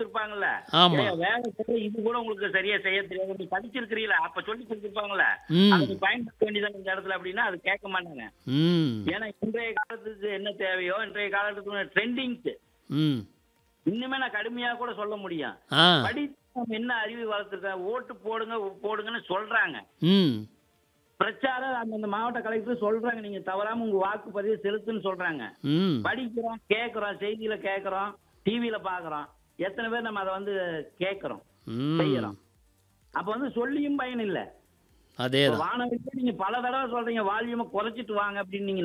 கொடுத்துருப்பாங்கல்ல ஆமா. ஏய், வேலை செய்ய இது கூட உங்களுக்கு சரியா செய்ய தெரியாது நீ படிச்சிருக்கிறீங்களா அப்ப சொல்லி கொடுத்துருப்பாங்கல்ல ம். அதை நீ பயன்படுத்த வேண்டியதான் இந்த இடத்துல அப்படின்னா அது கேட்க மாட்டாங்க ம் ஏன்னா இன்றைய காலத்துக்கு என்ன தேவையோ இன்றைய காலத்துக்கு ட்ரெண்டிங்ஸ் ம் இன்னுமே நான் கடுமையா கூட சொல்ல முடியும் ஆ படித்து நம்ம என்ன அறிவு வளர்த்துருக்காங்க ஓட்டு போடுங்க போடுங்கன்னு சொல்றாங்க ம் பிரச்சாரம் அந்தந்த மாவட்ட கலெக்டர் சொல்றாங்க நீங்க தவறாம உங்க வாக்குப்பதிவு செலுத்துன்னு சொல்றாங்க ம் படிக்கிறோம் கேட்கறோம் செய்தியில கேட்கறோம் டிவியில பாக்குறோம் எத்தனை பேர் நம்ம அதை வந்து கேட்கறோம் ம் செய்யறோம் அப்ப வந்து சொல்லியும் பயன் இல்ல அதே தான் வானொலிக்கு நீங்க பல தடவை சொல்றீங்க வால்யூமை குறைச்சிட்டு வாங்க அப்படின்னு நீங்க